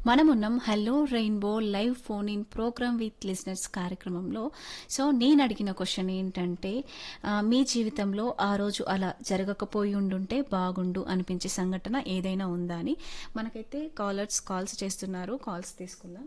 మనమున్నాం hello rainbow live phone in program with listeners కార్యక్రమంలో so నేను అడిగిన క్వశ్చన్ ఏంటంటే ఆ, మీ జీవితంలో ఆ రోజు అలా జరగకపోయి ఉండుంటే బాగుండు అనిపించే సంఘటన ఏదైనా ఉందా అని మనకైతే కాలర్స్ కాల్స్ చేస్తున్నారు కాల్స్ తీసుకుందాం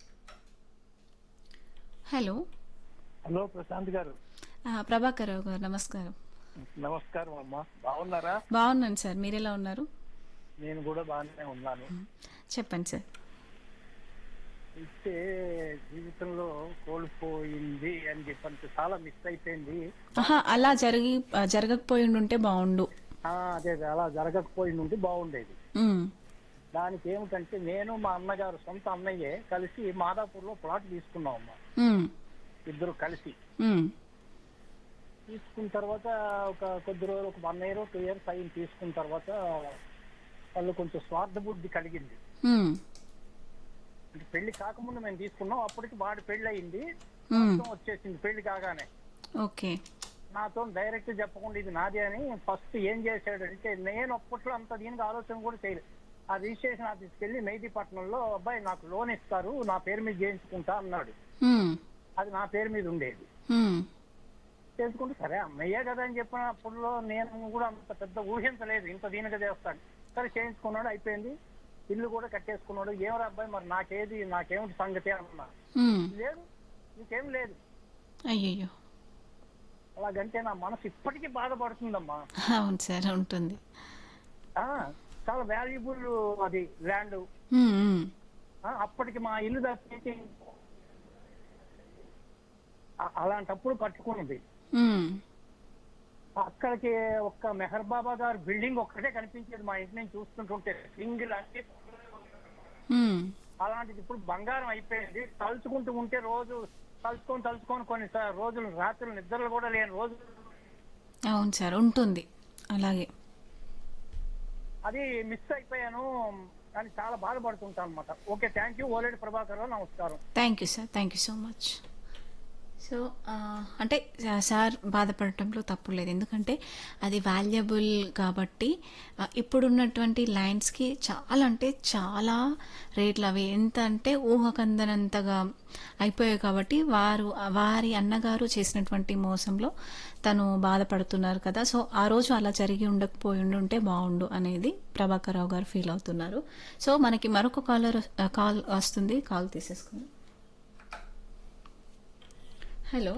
హలో హలో ప్రశాంత్ గారు ఆ, ప్రభాకర్ రావు గారు నమస్కారం నమస్కారం అమ్మా బాగున్నారా బాగున్నాను సార్ మీరు ఎలా ఉన్నారు నేను కూడా బాగానే ఉన్నాను చెప్పండి సార్ అయితే జీవితంలో కోల్పోయింది అని చెప్పంటే చాలా మిస్ అయిపోయింది ఆహా, అలా జరిగి ఆ, జరగకపోయి ఉండుంటే బాగుండు ఆ, అదే అలా జరగకపోయి ఉంటే బాగుండేది ఉమ్, దానికి ఏమిటంటే నేను మా అన్నగారు సొంత అన్నయ్యే కలిసి మాదాపూర్ లో ప్లాట్ తీసుకున్నాం అమ్మా ఉమ్, ఇద్దరు కలిసి ఉమ్, తీసుకున్న తర్వాత ఒక కొద్ది రోజులు ఒక వన్ ఇయర్ టూ ఇయర్స్ అయింది తీసుకున్న తర్వాత వాళ్ళు కొంచెం స్వార్థ బుద్ధి కలిగింది ఉమ్, అంటే పెళ్లి కాకముందు మేము తీసుకున్నాం అప్పటికి వాడి పెళ్లి అయింది ఉమ్, మొత్తం వచ్చేసింది పెళ్లి కాగానే ఓకే నాతో డైరెక్ట్ చెప్పకుండా ఇది నాది అని ఫస్ట్ ఏం చేశాడంటే నేను అప్పట్లో అంత దీనికి ఆలోచన కూడా చేయలేదు ఆ రిజిస్ట్రేషన్ ఆఫీస్కి వెళ్ళి మెహదీపట్నంలో అబ్బాయి నాకు లోన్ ఇస్తారు నా పేరు మీద చేయించుకుంటా అన్నాడు ఉమ్, అది నా పేరు మీద ఉండేది ఉమ్, చేసుకుంటే సరే అమ్మయ్యే కదా అని చెప్పిన అప్పుడులో నేను కూడా అంత పెద్ద ఊహించలేదు ఇంత దీనిగా చేస్తాడు సరే చేయించుకున్నాడు అయిపోయింది ఇల్లు కూడా కట్టేసుకున్నాడు ఏమరా అబ్బాయి మరి నాకేది నాకేమిటి సంగతి అన్నా ఉమ్, లేదు నీకేం లేదు అయ్యయ్యో అలాగంటే నా మనసు ఇప్పటికీ బాధపడుతుందమ్మా అవును సార్ ఉంటుంది ఆ, చాలా వాల్యుబుల్ అది ల్యాండ్ ఉమ్, ఉమ్, అప్పటికి మా ఇల్లు తప్పించి ఆ- అలాంటప్పుడు కట్టుకున్నది ఉమ్, అక్కడికి ఒక్క మెహర్ బాబా గారు బిల్డింగ్ ఒక్కటే కనిపించేది మా ఇంటి నుంచి చూస్తుంటుంటే సింగిల్ అంటే ఉమ్, అలాంటిది ఇప్పుడు బంగారం అయిపోయింది తలుచుకుంటూ ఉంటే రోజు తలుచుకొని తలుచుకొని కొన్ని సా- రోజులు రాత్రులు నిద్రలు కూడా లేని రోజులు అవును సార్ ఉంటుంది అలాగే అది మిస్ అయిపోయాను అని చాలా బాధపడుతుంటాను అనమాట ఓకే థ్యాంక్ యూ ఓలేడి ప్రభాకర్ రావు నమస్కారం thank you sir thank you so much so ఆ, అంటే సా- సార్ బాధపడటంలో తప్పు లేదు ఎందుకంటే అది వాల్యుబుల్ కాబట్టి ఆ, ఇప్పుడున్నటువంటి ల్యాండ్స్కి చాలా అంటే చాలా రేట్లు అవి ఎంత అంటే ఊహకందనంతగా అయిపోయాయి కాబట్టి వారు వారి అన్నగారు చేసినటువంటి మోసంలో తను బాధపడుతున్నారు కదా సో ఆ రోజు అలా జరిగి ఉండకపోయి ఉండుంటే బాగుండు అనేది ప్రభాకర్ రావు గారు ఫీల్ అవుతున్నారు సో మనకి మరొక కాలర్ కాల్ వస్తుంది కాల్ తీసేసుకుందాం హలో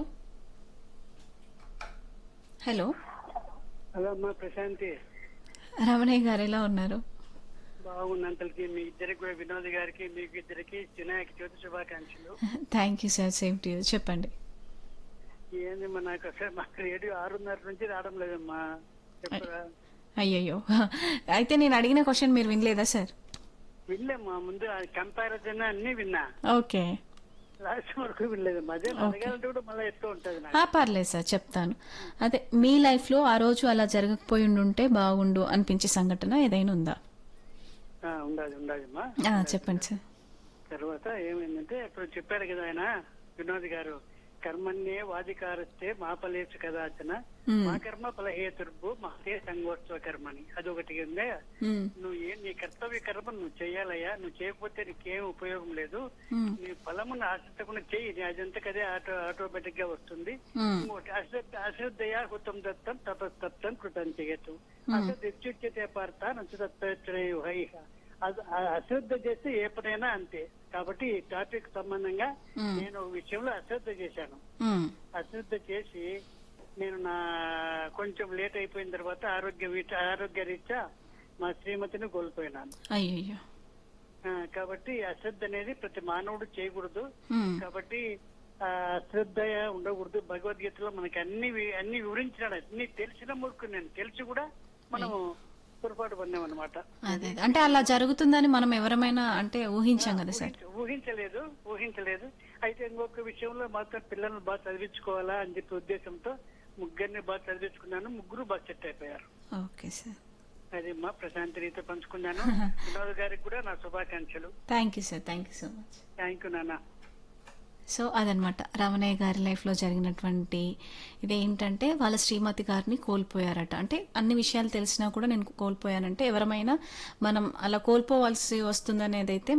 హలో హలో అమ్మా ప్రశాంతి రమణయ్య గారు ఎలా ఉన్నారు బాగున్నంతలకి మీ ఇద్దరికి కూడా వినోద్ గారికి మీకు ఇద్దరికి వినాయక చవితి శుభాకాంక్షలు thank you sir same to you చెప్పండి ఏందమ్మా నాకు అసలు మాకు రేడియో ఆరున్నర నుంచి రావడం లేదమ్మా చెప్పరా అయ్యయ్యో అయితే నేను అడిగిన క్వశ్చన్ మీరు వినలేదా సార్ వినలేమ్మా ముందు కంపారిజన్ అన్ని విన్నా ఓకే లాస్ట్ వరకు వినలేదమ్మా అదే అడగాలంటే కూడా మళ్ళీ ఎత్తు ఉంటది నాకు ఆ, పర్లేదు సార్ చెప్తాను అదే మీ లైఫ్లో ఆ రోజు అలా జరగకపోయి ఉండుంటే బాగుండు అనిపించే సంఘటన ఏదైనా ఉందా ఆ, ఉండాలి ఉండాలమ్మా ఆ, చెప్పండి సార్ తర్వాత ఏమైందంటే ఇప్పుడు చెప్పారు కదా ఆయన వినోద్ గారు కర్మన్యే వాదికారస్తే మా ఫలేచు కదాచన మ్మ్. మా కర్మ ఫలహేతుర్భు మాతే సంగోత్సవ కర్మని అదొకటి ఉందే మ్మ్. నువ్వు ఏ నీ కర్తవ్య కర్మ నువ్వు చేయాలయ్యా నువ్వు చేయకపోతే నీకేం ఉపయోగం లేదు మ్మ్. నీ ఫలమును ఆశించకుండా చెయ్యి నీ అదంతకదే ఆటో ఆటోమేటిక్ గా వస్తుంది మ్మ్. ఇంకోటి అశ్రద్ధ అశ్రద్ధయా హుతం దత్తం తపస్తప్తం కృతం చేయతు అశ్రద్ధ ఇత్యుచ్యతే పార్త నచ్చుతత్వైహ అశ్రద్ధ చేస్తే ఏ పనైనా అంతే కాబట్టి ఈ టాపిక్ సంబంధంగా మ్మ్. నేను ఒక విషయంలో అశ్రద్ధ చేశాను మ్మ్. అశ్రద్ధ చేసి నేను నా కొంచెం లేట్ అయిపోయిన తర్వాత ఆరోగ్య వీట ఆరోగ్య రీత్యా మా శ్రీమతిని కోల్పోయినాను అయ్యయ్యో ఆ, కాబట్టి అశ్రద్ధ అనేది ప్రతి మానవుడు చేయకూడదు మ్మ్. కాబట్టి ఆ, అశ్రద్ధ ఉండకూడదు భగవద్గీతలో మనకి అన్ని వి- అన్ని వివరించినాడు అన్ని తెలిసిన మురుకు నేను తెలిసి కూడా మనం పొరపాటు పడినాం అనమాట అదే అదే. అంటే అలా జరుగుతుందని మనం ఎవరమైనా అంటే ఊహించాం కదా సార్ ఊహించలేదు ఊహించలేదు అయితే ఇంకొక విషయంలో మాత్రం పిల్లల్ని బాగా చదివించుకోవాలా అని చెప్పి ఉద్దేశంతో ముగ్గురిని బాగా చదివించుకున్నాను ముగ్గురు బాగా సెట్ అయిపోయారు ఓకే సార్ అది మా ప్రశాంతి రీతో పంచుకున్నాను వినోద్ గారికి కూడా నా శుభాకాంక్షలు thank you sir thank you so much thank you నాన్న సో అదనమాట రమణయ్య గారి లైఫ్లో జరిగినటువంటి ఇదేంటంటే వాళ్ళ శ్రీమతి గారిని కోల్పోయారట అంటే అన్ని విషయాలు తెలిసినా కూడా నేను కోల్పోయానంటే ఎవరమైనా మనం అలా కోల్పోవాల్సి వస్తుందనేది అయితే